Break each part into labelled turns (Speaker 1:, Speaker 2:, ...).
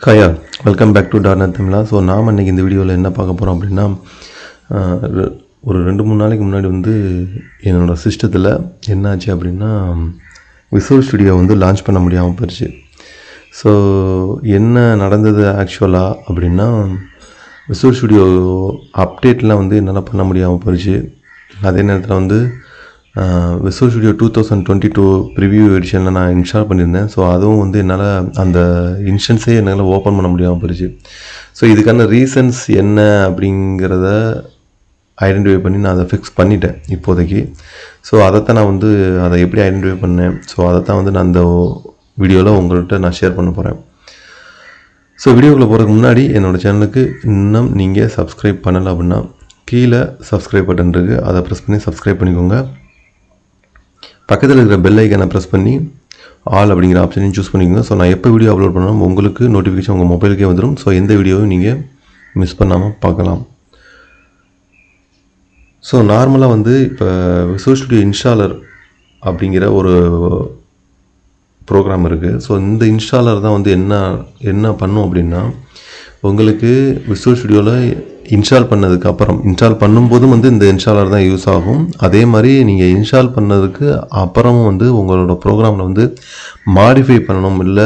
Speaker 1: ஹாயா welcome back to டார்னர் தமிழா so நாம் அன்றைக்கி இந்த வீடியோவில் என்ன பார்க்க போகிறோம் அப்படின்னா ஆஹ், ரெ- ஒரு ரெண்டு மூணு நாளைக்கு முன்னாடி வந்து என்னோடய சிஸ்டத்தில் என்னாச்சு அப்படின்னா விசுவல் ஸ்டுடியோ வந்து லான்ச் பண்ண முடியாமல் போயிடுச்சு ஸோ என்ன நடந்தது ஆக்சுவலாக அப்படின்னா விசுவல் ஸ்டுடியோ அப்டேட்லாம் வந்து என்னால் பண்ண முடியாமல் போயிடுச்சு அதே நேரத்தில் வந்து visual studio two thousand twenty two preview எடிஷனில் நான் இன்ஸ்டால் பண்ணியிருந்தேன் ஸோ அதுவும் வந்து என்னால் அந்த இன்ஸ்டன்ஸே என்னால் ஓப்பன் பண்ண முடியாமல் போயிடுச்சு ஸோ இதுக்கான ரீசன்ஸ் என்ன அப்படிங்கிறத ஐடென்டிஃபை பண்ணி நான் அதை ஃபிக்ஸ் பண்ணிட்டேன் இப்போதைக்கு ஸோ அதைத்தான் நான் வந்து அதை எப்படி ஐடென்டிஃபை பண்ணேன் ஸோ அதைத்தான் வந்து நான் அந்த வீடியோவில் உங்கள்கிட்ட நான் ஷேர் பண்ண போகிறேன் ஸோ வீடியோக்குள்ளே போகிறதுக்கு முன்னாடி என்னோடய சேனலுக்கு இன்னும் நீங்கள் சப்ஸ்கிரைப் பண்ணலை அப்படின்னா கீழே சப்ஸ்கிரைப் பட்டன் இருக்குது அதை ப்ரெஸ் பண்ணி சப்ஸ்கிரைப் பண்ணிக்கோங்க பக்கத்தில் இருக்கிற பெல் ஐக்கனை ப்ரெஸ் பண்ணி ஆல் அப்படிங்கிற ஆப்ஷனையும் சூஸ் பண்ணிக்கோங்க ஸோ நான் எப்போ வீடியோ அப்லோட் பண்ணாலும் உங்களுக்கு நோட்டிஃபிகேஷன் உங்கள் மொபைலுக்கே வந்துடும் ஸோ எந்த வீடியோவும் நீங்கள் மிஸ் பண்ணாமல் பார்க்கலாம் ஸோ நார்மலாக வந்து இப்போ விசுவல் ஸ்டுடியோ இன்ஸ்டாலர் அப்படிங்கிற ஒரு ப்ரோக்ராம் இருக்குது ஸோ இந்த இன்ஸ்டாலர் தான் வந்து என்ன என்ன பண்ணும் அப்படின்னா உங்களுக்கு விசுவல் ஸ்டுடியோவில் இன்ஸ்டால் பண்ணதுக்கு அப்புறம் இன்ஸ்டால் பண்ணும்போதும் வந்து இந்த இன்ஸ்டாலர் தான் யூஸ் ஆகும் அதே மாதிரி நீங்கள் இன்ஸ்டால் பண்ணதுக்கு அப்புறமும் வந்து உங்களோட ப்ரோக்ராமில் வந்து மாடிஃபை பண்ணணும் இல்லை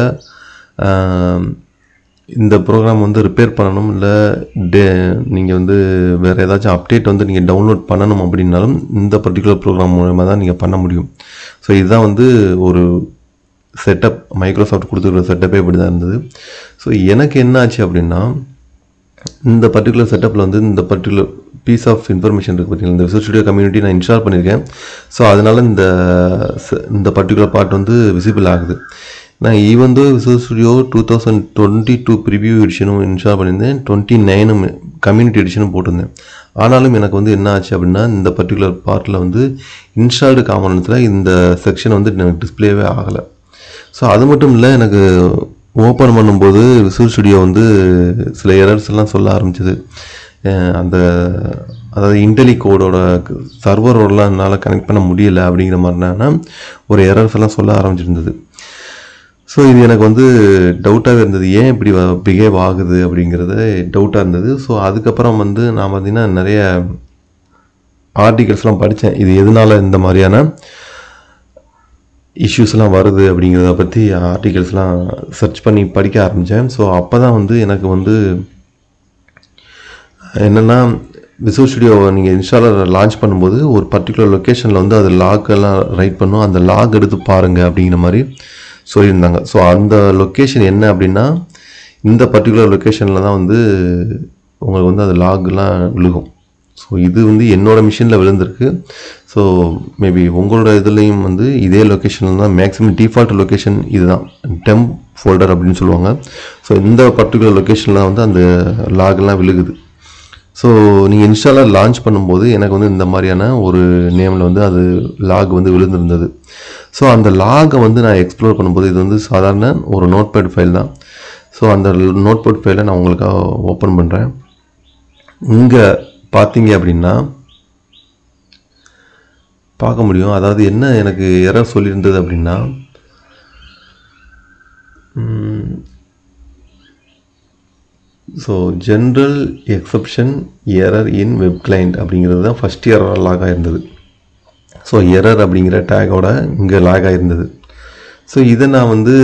Speaker 1: இந்த ப்ரோக்ராம் வந்து ரிப்பேர் பண்ணணும் இல்லை டே நீங்கள் வந்து வேறு ஏதாச்சும் அப்டேட் வந்து நீங்கள் டவுன்லோட் பண்ணணும் அப்படின்னாலும் இந்த பர்டிகுலர் ப்ரோக்ராம் மூலமா தான் நீங்கள் பண்ண முடியும் ஸோ இதுதான் வந்து ஒரு செட்டப் மைக்ரோசாஃப்ட் கொடுத்துருக்குற செட்டப்பே இப்படி தான் இருந்தது ஸோ எனக்கு என்ன ஆச்சு அப்படின்னா இந்த பர்டிகுலர் செட்டப்பில் வந்து இந்த பர்டிகுலர் பீஸ் ஆஃப் இன்ஃபர்மேஷன் இருக்குது பார்த்தீங்களா இந்த விசுவல் ஸ்டுடியோ கம்யூனிட்டி நான் இன்ஸ்டால் பண்ணியிருக்கேன் ஸோ அதனால் இந்த ச- இந்த பர்டிகுலர் பார்ட் வந்து விசிபிள் ஆகுது நான் even though visual studio two thousand twenty two preview எடிஷனும் இன்ஸ்டால் பண்ணியிருந்தேன் டுவெண்ட்டி நைனும் கம்யூனிட்டி எடிஷனும் போட்டிருந்தேன் ஆனாலும் எனக்கு வந்து என்ன ஆச்சு அப்படின்னா இந்த பர்டிகுலர் பார்ட்டில் வந்து இன்ஸ்டால்டு காம்பனன்ஸில் இந்த செக்ஷன் வந்து எனக்கு டிஸ்ப்ளேவே ஆகலை ஸோ அது மட்டும் இல்லை எனக்கு ஓப்பன் பண்ணும்போது விசுவல் ஸ்டுடியோ வந்து சில எரர்ஸ் எல்லாம் சொல்ல ஆரம்பிச்சது அஹ் அந்த அதாவது இன்டெலி கோடோட சர்வரோடலாம் என்னால் கனெக்ட் பண்ண முடியல அப்படிங்கிற மாதிரினா ஒரு எரர்ஸ் எல்லாம் சொல்ல ஆரம்பிச்சிருந்தது ஸோ இது எனக்கு வந்து டவுட்டாகவே இருந்தது ஏன் இப்படி பிஹேவ் ஆகுது அப்படிங்கிறது டவுட்டாக இருந்தது ஸோ அதுக்கப்புறம் வந்து நான் பார்த்தீங்கன்னா நிறைய ஆர்டிகல்ஸ்லாம் படித்தேன் இது எதனால இந்த மாதிரியான இஷ்யூஸ்லாம் வருது அப்படிங்கிறத பற்றி ஆர்டிகல்ஸ்லாம் சர்ச் பண்ணி படிக்க ஆரம்பித்தேன் ஸோ அப்போ தான் வந்து எனக்கு வந்து என்னென்னா விசுவல் ஸ்டுடியோ நீங்கள் இன்ஸ்டாலர் லான்ச் பண்ணும்போது ஒரு பர்டிகுலர் லொக்கேஷனில் வந்து அது லாக் எல்லாம் ரைட் பண்ணும் அந்த லாக் எடுத்து பாருங்க அப்படிங்கிற மாதிரி சொல்லியிருந்தாங்க ஸோ அந்த லொக்கேஷன் என்ன அப்படின்னா இந்த பர்டிகுலர் லொக்கேஷனில் தான் வந்து உங்களுக்கு வந்து அது லாக்லாம் விழுகும் ஸோ இது வந்து என்னோட மிஷினில் விழுந்திருக்கு ஸோ மேபி உங்களோட இதுலேயும் வந்து இதே லொக்கேஷனில் தான் மேக்ஸிமம் டிஃபால்ட் லொக்கேஷன் இதுதான் டெம்ப் ஃபோல்டர் அப்படின்னு சொல்லுவாங்க ஸோ இந்த பர்டிகுலர் லொக்கேஷனில் வந்து அந்த லாக்லாம் விழுகுது ஸோ நீங்கள் இன்ஸ்டாலர் லான்ச் பண்ணும்போது எனக்கு வந்து இந்த மாதிரியான ஒரு நேமில் வந்து அது லாக் வந்து விழுந்திருந்தது ஸோ அந்த லாகை வந்து நான் எக்ஸ்ப்ளோர் பண்ணும்போது இது வந்து சாதாரண ஒரு நோட்பேட் ஃபைல் தான் ஸோ அந்த நோட்பேட் ஃபைலை நான் உங்களுக்காக ஓப்பன் பண்ணுறேன் இங்கே பார்த்தீங்க அப்படின்னா பார்க்க முடியும் அதாவது என்ன எனக்கு எரர் சொல்லியிருந்தது அப்படின்னா so general exception error in web client அப்படிங்கிறது தான் ஃபஸ்ட் எரர் லாக் ஆயிருந்தது ஸோ எரர் அப்படிங்கிற டேகோட இங்கே லாக் ஆயிருந்தது ஸோ இதை நான் வந்து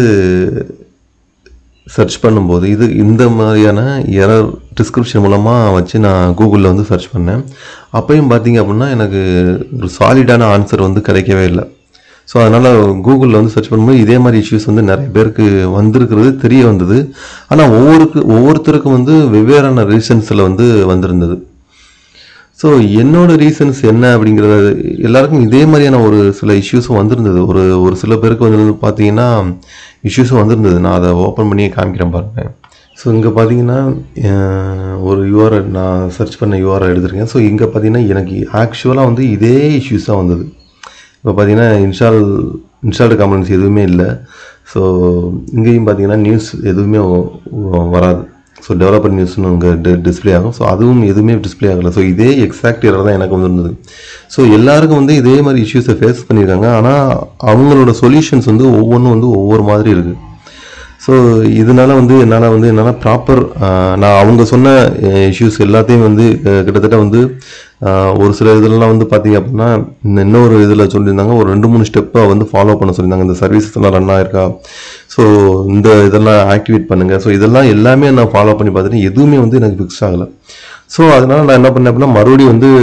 Speaker 1: சர்ச் பண்ணும்போது இது இந்த மாதிரியான எரர் டிஸ்கிரிப்ஷன் மூலமாக வச்சு நான் கூகுளில் வந்து சர்ச் பண்ணேன் அப்பயும் பார்த்தீங்க அப்படின்னா எனக்கு ஒரு சாலிடான ஆன்சர் வந்து கிடைக்கவே இல்லை ஸோ அதனால் கூகுளில் வந்து சர்ச் பண்ணும்போது இதே மாதிரி இஷ்யூஸ் வந்து நிறைய பேருக்கு வந்திருக்கிறது தெரிய வந்தது ஆனால் ஒவ்வொருக்கு ஒவ்வொருத்தருக்கும் வந்து வெவ்வேறான ரீசன்ஸில் வந்து வந்திருந்தது ஸோ என்னோட ரீசன்ஸ் என்ன அப்படிங்கிறது எல்லாருக்கும் இதே மாதிரியான ஒரு சில இஷ்யூஸும் வந்திருந்தது ஒரு ஒரு சில பேருக்கு வந்து பார்த்தீங்கன்னா இஷ்யூஸும் வந்திருந்தது நான் அதை ஓப்பன் பண்ணியே காமிக்கிறேன் பாருங்க ஸோ இங்கே பார்த்தீங்கன்னா அஹ், ஒரு யூஆர்எல் நான் சர்ச் பண்ண யூஆர்எல் எடுத்திருக்கேன் ஸோ இங்கே பார்த்தீங்கன்னா எனக்கு ஆக்சுவலாக வந்து இதே இஷ்யூஸ் தான் வந்தது இப்போ பார்த்தீங்கன்னா இன்ஸ்டால் இன்ஸ்டால்டு காம்பனன்ஸ் எதுவுமே இல்லை ஸோ இங்கேயும் பார்த்தீங்கன்னா நியூஸ் எதுவுமே வ- வ- வராது ஸோ டெவலப்பர் நியூஸ்னு அங்கே டிஸ்ப்ளே ஆகும் ஸோ அதுவும் எதுவுமே டிஸ்ப்ளே ஆகலை ஸோ இதே எக்ஸாக்ட் எரர் தான் எனக்கு வந்து இருந்தது ஸோ எல்லாருக்கும் வந்து இதே மாதிரி இஷ்யூஸை ஃபேஸ் பண்ணியிருக்காங்க ஆனால் அவங்களோட சொல்யூஷன்ஸ் வந்து ஒவ்வொன்றும் வந்து ஒவ்வொரு மாதிரி இருக்குது ஸோ இதனால வந்து என்னால் வந்து என்னால் ப்ராப்பர் நான் அவங்க சொன்ன இஷ்யூஸ் எல்லாத்தையும் வந்து அஹ், கிட்டத்தட்ட வந்து அஹ், ஒரு சில இதெல்லாம் வந்து பார்த்தீங்க அப்படின்னா இந்த இன்னொரு இதில் சொல்லியிருந்தாங்க ஒரு ரெண்டு மூணு ஸ்டெப்பை வந்து ஃபாலோ பண்ண சொல்லியிருந்தாங்க இந்த சர்வீசஸ் எல்லாம் ரன் ஆயிருக்கா ஸோ இந்த இதெல்லாம் ஆக்டிவேட் பண்ணுங்க ஸோ இதெல்லாம் எல்லாமே நான் ஃபாலோ பண்ணி பார்த்துட்டு எதுவுமே வந்து எனக்கு ஃபிக்ஸ் ஆகலை ஸோ அதனால நான் என்ன பண்ணேன் அப்படின்னா மறுபடியும் வந்து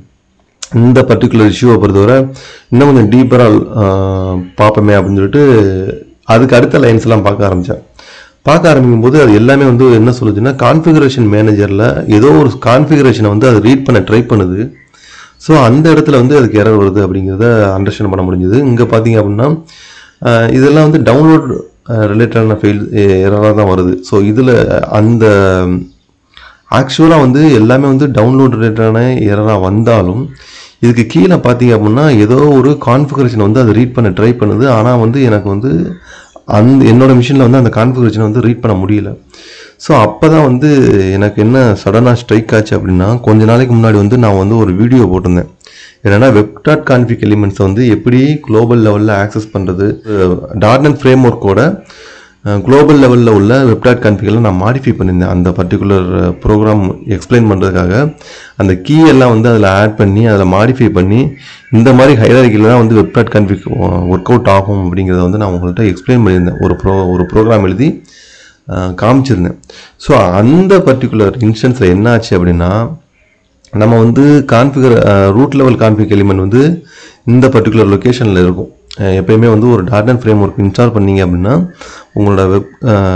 Speaker 1: இந்த பர்டிகுலர் இஷ்யூவை பொறுத்தவரை இன்னும் கொஞ்சம் டீப்பராக பார்ப்போமே அப்படின்னு சொல்லிட்டு அதுக்கு அடுத்த லைன்ஸ் எல்லாம் பார்க்க ஆரம்பித்தேன் பார்க்க ஆரம்பிக்கும் போது அது எல்லாமே வந்து என்ன சொல்லுதுன்னா கான்ஃபிகரேஷன் மேனேஜரில் ஏதோ ஒரு கான்ஃபிகரேஷனை வந்து அது ரீட் பண்ண ட்ரை பண்ணுது ஸோ அந்த இடத்துல வந்து அதுக்கு எரர் வருது அப்படிங்கிறத அண்டர்ஸ்டாண்ட் பண்ண முடிஞ்சது இங்கே பார்த்தீங்க அப்படின்னா அஹ், இதெல்லாம் வந்து டவுன்லோட் ரிலேட்டடான ஃபெயில் எரராக தான் வருது ஸோ இதில் அந்த ஆக்சுவலாக வந்து எல்லாமே வந்து டவுன்லோட் ரிலேட்டடான எரராக வந்தாலும் இதுக்கு கீழே பார்த்தீங்க அப்படின்னா ஏதோ ஒரு கான்ஃபிகரேஷன் வந்து அதை ரீட் பண்ண ட்ரை பண்ணுது ஆனால் வந்து எனக்கு வந்து அந்த என்னோட மிஷினில் வந்து அந்த கான்ஃபிகரேஷனை வந்து ரீட் பண்ண முடியல ஸோ அப்போ தான் வந்து எனக்கு என்ன சடனாக ஸ்ட்ரைக் ஆச்சு அப்படின்னா கொஞ்ச நாளைக்கு முன்னாடி வந்து நான் வந்து ஒரு வீடியோ போட்டிருந்தேன் என்னன்னா வெப் டாட் கான்ஃபிக் எலிமெண்ட்ஸை வந்து எப்படி குளோபல் லெவலில் ஆக்சஸ் பண்ணுறது டாட்னட் ஃப்ரேம் ஒர்க்கோட குளோபல் லெவலில் உள்ள வெப்டாட் கான்ஃபிகெல்லாம் நான் மாடிஃபை பண்ணியிருந்தேன் அந்த பர்டிகுலர் ப்ரோக்ராம் எக்ஸ்பிளைன் பண்ணுறதுக்காக அந்த கீ எல்லாம் வந்து அதில் ஆட் பண்ணி அதில் மாடிஃபை பண்ணி இந்த மாதிரி ஹைராரிக்கில் தான் வந்து வெப்டாட் கான்ஃபிக் ஒர்க் அவுட் ஆகும் அப்படிங்கிறத வந்து நான் உங்கள்கிட்ட எக்ஸ்பிளைன் பண்ணியிருந்தேன் ஒரு ப்ரோ ஒரு ப்ரோக்ராம் எழுதி அஹ், காமிச்சிருந்தேன் ஸோ அந்த பர்டிகுலர் இன்ஸ்டன்ஸில் என்ன ஆச்சு அப்படின்னா நம்ம வந்து configure root level config element வந்து இந்த பர்டிகுலர் லொக்கேஷனில் இருக்கும் அஹ் எப்பயுமே வந்து ஒரு டாட்னட் ஃப்ரேம் ஒர்க் இன்ஸ்டால் பண்ணீங்க அப்படின்னா உங்களோட வெப்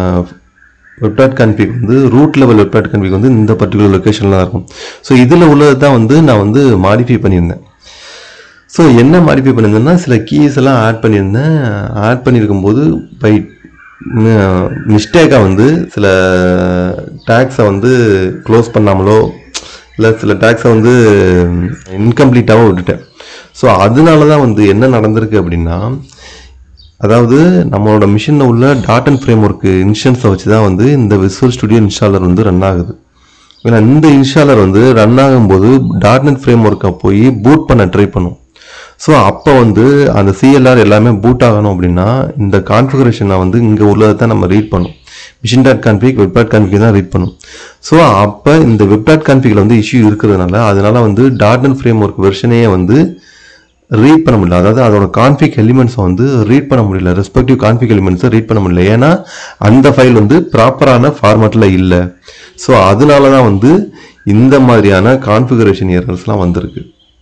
Speaker 1: வெப்டாட் கான்ஃபிக் வந்து ரூட் லெவல் வெப்டாட் கான்ஃபிக் வந்து இந்த பர்டிகுலர் லொக்கேஷனில் தான் இருக்கும் ஸோ இதில் உள்ளது தான் வந்து நான் வந்து மாடிஃபை பண்ணியிருந்தேன் ஸோ என்ன மாடிஃபை பண்ணியிருந்தேன்னா சில கீஸ் எல்லாம் ஆட் பண்ணியிருந்தேன் ஆட் பண்ணியிருக்கும் போது பை மிஸ்டேக்காக வந்து சில டேக்ஸை வந்து க்ளோஸ் பண்ணாமலோ இல்லை சில டேக்ஸை வந்து இன்கம்ப்ளீட்டாகவும் விட்டுட்டேன் ஸோ அதனால தான் வந்து என்ன நடந்திருக்கு அப்படின்னா அதாவது நம்மளோட மிஷினில் உள்ள டாட் அண்ட் ஃப்ரேம் ஒர்க் இன்ஸ்டன்ஸை வச்சு தான் வந்து இந்த விசுவல் ஸ்டுடியோ இன்ஸ்டாலர் வந்து ரன் ஆகுது ஏன்னா இந்த இன்ஸ்டாலர் வந்து ரன் ஆகும்போது டாட்நெட் ஃப்ரேம் ஒர்க்கை போய் பூட் பண்ண ட்ரை பண்ணும் ஸோ அப்போ வந்து அந்த சிஎல்ஆர் எல்லாமே பூட் ஆகணும் அப்படின்னா இந்த கான்ஃபிகரேஷனை வந்து இங்கே உள்ளதை தான் நம்ம ரீட் பண்ணும் machine dot config web dot config தான் ரீட் பண்ணும் ஸோ அப்போ இந்த வெப் டாட் கான்ஃபிகில் வந்து இஷ்யூ இருக்கிறதுனால அதனால வந்து டாட்நெட் ஃப்ரேம் ஒர்க் வெர்ஷனையே வந்து ரீட் பண்ண முடியல அதாவது அதோட கான்ஃபிக் எலிமெண்ட்ஸை வந்து ரீட் பண்ண முடியல ரெஸ்பெக்டிவ் கான்ஃபிக் எலிமெண்ட்ஸை ரீட் பண்ண முடியல ஏன்னா அந்த ஃபைல் வந்து ப்ராப்பரான ஃபார்மேட்டில் இல்லை ஸோ அதனால தான் வந்து இந்த மாதிரியான கான்ஃபிகரேஷன் எரர்ஸ்லாம் வந்திருக்கு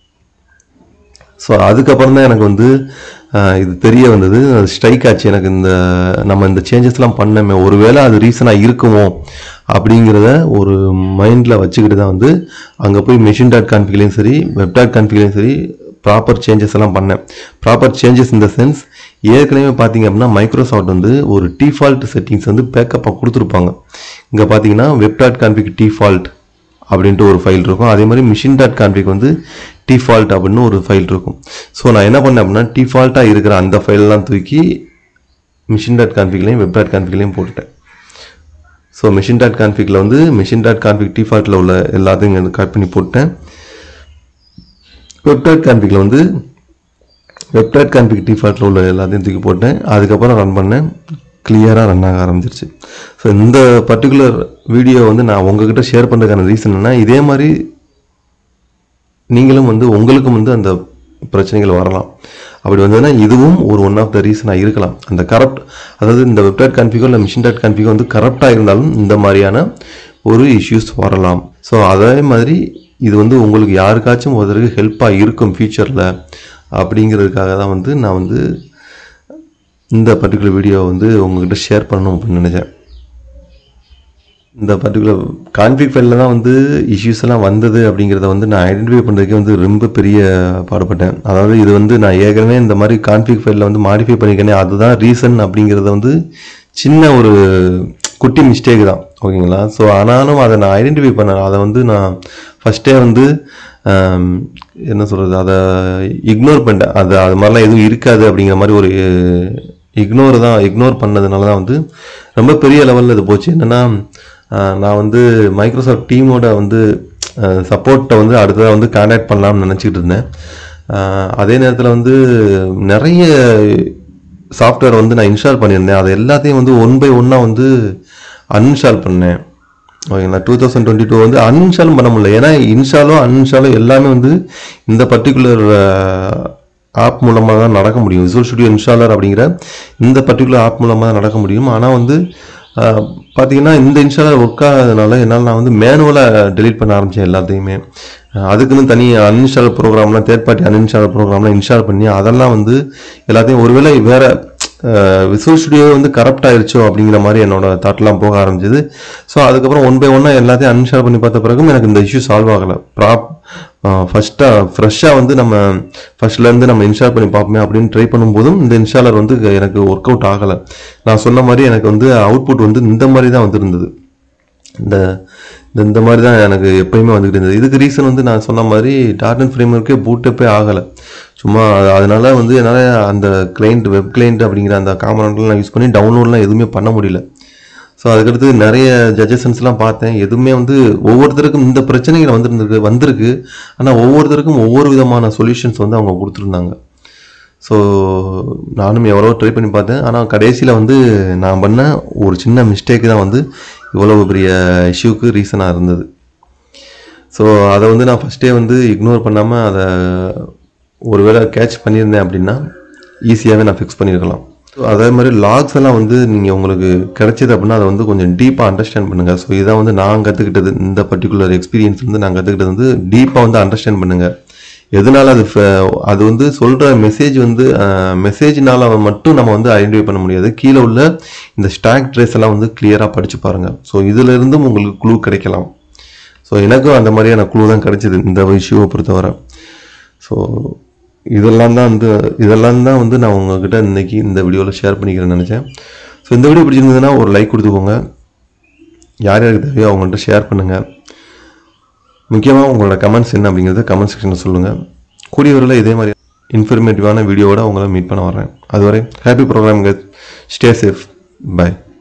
Speaker 1: ஸோ அதுக்கப்புறம் தான் எனக்கு வந்து ஆஹ், இது தெரிய வந்தது ஸ்ட்ரைக் ஆச்சு எனக்கு இந்த நம்ம இந்த சேஞ்சஸ்லாம் பண்ணமே ஒருவேளை அது ரீசனாக இருக்குமோ அப்படிங்கிறத ஒரு மைண்டில் வச்சுக்கிட்டு தான் வந்து அங்கே போய் மெஷின் டாட் கான்ஃபிக்லையும் சரி வெப் டாட் கான்ஃபிக்லையும் சரி ப்ராப்பர் சேஞ்சஸ் எல்லாம் பண்ணேன் ப்ராப்பர் சேஞ்சஸ் இந்த சென்ஸ் ஏற்கனவே பார்த்தீங்க அப்படின்னா மைக்ரோசாஃப்ட் வந்து ஒரு டிஃபால்ட் செட்டிங்ஸ் வந்து பேக்கப்பாக கொடுத்துருப்பாங்க இங்கே பார்த்தீங்கன்னா வெப் டாட் கான்ஃபிக் டிஃபால்ட் அப்படின்ட்டு ஒரு ஃபைல் இருக்கும் அதே மாதிரி மிஷின் டாட் கான்ஃபிக் வந்து டிஃபால்ட் அப்படின்னு ஒரு ஃபைல் இருக்கும் ஸோ நான் என்ன பண்ணேன் அப்படின்னா டிஃபால்ட்டாக இருக்கிற அந்த ஃபைலெலாம் தூக்கி மிஷின் டாட் கான்ஃபிக்லையும் வெப் டாட் கான்ஃபிக்லையும் போட்டுட்டேன் ஸோ மிஷின் டாட் கான்ஃபிகில் வந்து மிஷின் டாட் கான்ஃபிக் டிஃபால்ட்டில் உள்ள எல்லாத்தையும் இங்கே கட் பண்ணி போட்டேன் வெப்டாட் கான்ஃபிகில் வந்து வெப்டாட் கான்ஃபிக் டிஃபால்ட்டில் உள்ள எல்லாத்தையும் தூக்கி போட்டேன் அதுக்கப்புறம் ரன் பண்ணேன் கிளியராக ரன் ஆக ஆரம்பிச்சிருச்சு ஸோ இந்த பர்டிகுலர் வீடியோ வந்து நான் உங்ககிட்ட ஷேர் பண்ணுறதுக்கான ரீசன் என்ன இதே மாதிரி நீங்களும் வந்து உங்களுக்கும் வந்து அந்த பிரச்சனைகள் வரலாம் அப்படி வந்ததுன்னா இதுவும் ஒரு ஒன் ஆஃப் த ரீசனாக இருக்கலாம் அந்த கரப்ட் அதாவது இந்த வெப்டாட் கான்ஃபிகோ இல்லை மிஷின் டாட் கான்ஃபிகோ வந்து கரப்டாக இருந்தாலும் இந்த மாதிரியான ஒரு இஷ்யூஸ் வரலாம் ஸோ அதே மாதிரி இது வந்து உங்களுக்கு யாருக்காச்சும் ஒருத்தருக்கு ஹெல்ப்பாக இருக்கும் ஃபியூச்சரில் அப்படிங்கிறதுக்காக தான் வந்து நான் வந்து இந்த பர்டிகுலர் வீடியோ வந்து உங்ககிட்ட ஷேர் பண்ணணும் அப்படின்னு நினச்சேன் இந்த பர்டிகுலர் கான்ஃபிக் ஃபைலில் தான் வந்து இஷ்யூஸ் எல்லாம் வந்தது அப்படிங்கிறத வந்து நான் ஐடென்டிஃபை பண்ணுறதுக்கே வந்து ரொம்ப பெரிய பாடுபட்டேன் அதாவது இது வந்து நான் ஏற்கனவே இந்த மாதிரி கான்ஃபிக் ஃபைலில் வந்து மாடிஃபை பண்ணியிருக்கேனே அதுதான் ரீசன் அப்படிங்கிறத வந்து சின்ன ஒரு குட்டி மிஸ்டேக் தான் ஓகேங்களா ஸோ ஆனாலும் அதை நான் ஐடென்டிஃபை பண்ணேன் அதை வந்து நான் ஃபஸ்ட்டே வந்து ஆம், என்ன சொல்கிறது அதை இக்னோர் பண்ணிட்டேன் அது அது மாதிரிலாம் எதுவும் இருக்காது அப்படிங்கிற மாதிரி ஒரு இக்னோர் தான் இக்னோர் பண்ணதுனால தான் வந்து ரொம்ப பெரிய லெவலில் இது போச்சு என்னென்னா நான் வந்து மைக்ரோசாஃப்ட் டீமோட வந்து சப்போர்ட்டை வந்து அடுத்ததாக வந்து கான்டாக்ட் பண்ணலாம்னு நினச்சிக்கிட்டு இருந்தேன் ஆஹ் அதே நேரத்தில் வந்து நிறைய சாஃப்ட்வேர் வந்து நான் இன்ஸ்டால் பண்ணியிருந்தேன் அதை எல்லாத்தையும் வந்து ஒன் பை ஒன்னாக வந்து அன்இன்ஸ்டால் பண்ணேன் ஓகேங்களா டூ தௌசண்ட் டுவெண்ட்டி டூ வந்து அன்இன்ஸ்டாலும் பண்ண முடியல ஏன்னா இன்ஸ்டாலும் அன்இன்ஸ்டாலும் எல்லாமே வந்து இந்த பர்டிகுலர் ஆப் மூலமாக தான் நடக்க முடியும் விசுவல் ஸ்டுடியோ இன்ஸ்டாலர் அப்படிங்கிற இந்த பர்டிகுலர் ஆப் மூலமாக தான் நடக்க முடியும் ஆனால் வந்து ஆஹ், பார்த்தீங்கன்னா இந்த இன்ஸ்டாலர் ஒர்க் ஆகாதனால என்னால் நான் வந்து மேனுவலாக டெலீட் பண்ண ஆரம்பித்தேன் எல்லாத்தையுமே ஆஹ், அதுக்குன்னு தனி அன்இன்ஸ்டால் ப்ரோக்ராம்லாம் தேர்ட் பார்ட்டி அன்இன்ஸ்டால் ப்ரோக்ராம்லாம் இன்ஸ்டால் பண்ணி அதெல்லாம் வந்து எல்லாத்தையும் ஒருவேளை வேற விசுவல் ஸ்டுடியோ வந்து கரப்ட் ஆயிருச்சோ அப்படிங்கிற மாதிரி என்னோட தாட்லாம் போக ஆரம்பிச்சது ஸோ அதுக்கப்புறம் ஒன் பை ஒன்னாக எல்லாத்தையும் அன்இன்ஸ்டால் பண்ணி பார்த்த பிறகும் எனக்கு இந்த இஷ்யூ சால்வ் ஆகலை ப்ராப் ஃபஸ்ட்டாக ஃப்ரெஷ்ஷாக வந்து நம்ம ஃபர்ஸ்ட்லேருந்து நம்ம இன்ஸ்டால் பண்ணி பார்ப்போமே அப்படின்னு ட்ரை பண்ணும்போதும் இந்த இன்ஸ்டாலர் வந்து எனக்கு ஒர்க் அவுட் ஆகலை நான் சொன்ன மாதிரி எனக்கு வந்து அவுட்புட் வந்து இந்த மாதிரி தான் வந்திருந்தது இந்த இந்த- இந்த மாதிரி தான் எனக்கு எப்பயுமே வந்துகிட்டு இருந்தது இதுக்கு ரீசன் வந்து நான் சொன்ன மாதிரி டார்டன் ஃப்ரேம் ஒர்க்கே பூட்டப்பே ஆகலை சும்மா அது- அதனால வந்து என்னால் அந்த கிளைண்ட் வெப் கிளைண்ட் அப்படிங்கிற அந்த காம்பனண்ட்லாம் யூஸ் பண்ணி டவுன்லோட்லாம் எதுவுமே பண்ண முடியல ஸோ அதுக்கடுத்து நிறைய ஜட்ஜஷன்ஸ்லாம் பார்த்தேன் எதுவுமே வந்து ஒவ்வொருத்தருக்கும் இந்த பிரச்சனைகள் வந்திருந்திருக்கு வந்திருக்கு ஆனால் ஒவ்வொருத்தருக்கும் ஒவ்வொரு விதமான சொல்யூஷன்ஸ் வந்து அவங்க கொடுத்துருந்தாங்க ஸோ நானும் எவ்வளோ ட்ரை பண்ணி பார்த்தேன் ஆனால் கடைசியில் வந்து நான் பண்ண ஒரு சின்ன மிஸ்டேக் தான் வந்து இவ்வளவு பெரிய இஷ்யூக்கு ரீசனாக இருந்தது ஸோ அதை வந்து நான் ஃபஸ்ட்டே வந்து இக்னோர் பண்ணாமல் அதை ஒருவேளை கேட்ச் பண்ணியிருந்தேன் அப்படின்னா ஈஸியாகவே நான் ஃபிக்ஸ் பண்ணியிருக்கலாம் So, அதே மாதிரி லாக்ஸ் எல்லாம் வந்து நீங்கள் உங்களுக்கு கிடைச்சது அப்படின்னா அதை வந்து கொஞ்சம் டீப்பாக அண்டர்ஸ்டாண்ட் பண்ணுங்கள் ஸோ இதான் வந்து நான் கற்றுக்கிட்டது இந்த பர்டிகுலர் எக்ஸ்பீரியன்ஸ் வந்து நான் கற்றுக்கிட்டது வந்து டீப்பாக வந்து அண்டர்ஸ்டாண்ட் பண்ணுங்கள் எதனால அது ஃப- அது வந்து சொல்கிற மெசேஜ் வந்து மெசேஜ்னால மட்டும் நம்ம வந்து ஐடென்டிஃபை பண்ண முடியாது கீழே உள்ள இந்த ஸ்டாக் ட்ரேஸ் எல்லாம் வந்து கிளியராக படித்து பாருங்கள் ஸோ இதுல இருந்தும் உங்களுக்கு க்ளூ கிடைக்கலாம் ஸோ எனக்கும் அந்த மாதிரியான க்ளூ தான் கிடைச்சிது இந்த இஷ்யூவை பொறுத்தவரை ஸோ இதெல்லாம் தான் வந்து இதெல்லாம் தான் வந்து நான் உங்ககிட்ட இன்னைக்கு இந்த வீடியோவில் ஷேர் பண்ணிக்கிறேன்னு நினச்சேன் ஸோ இந்த வீடியோ பிடிச்சிருந்ததுன்னா ஒரு லைக் கொடுத்துக்கோங்க யார் யாருக்கு தேவையோ அவங்கள்ட்ட ஷேர் பண்ணுங்கள் முக்கியமாக உங்களோட கமெண்ட்ஸ் என்ன அப்படிங்கிறத கமெண்ட் செக்ஷனில் சொல்லுங்கள் கூடிய வரையில் இதே மாதிரி இன்ஃபர்மேட்டிவான வீடியோவோட உங்களை மீட் பண்ண வரேன் அதுவரை happy program stay safe by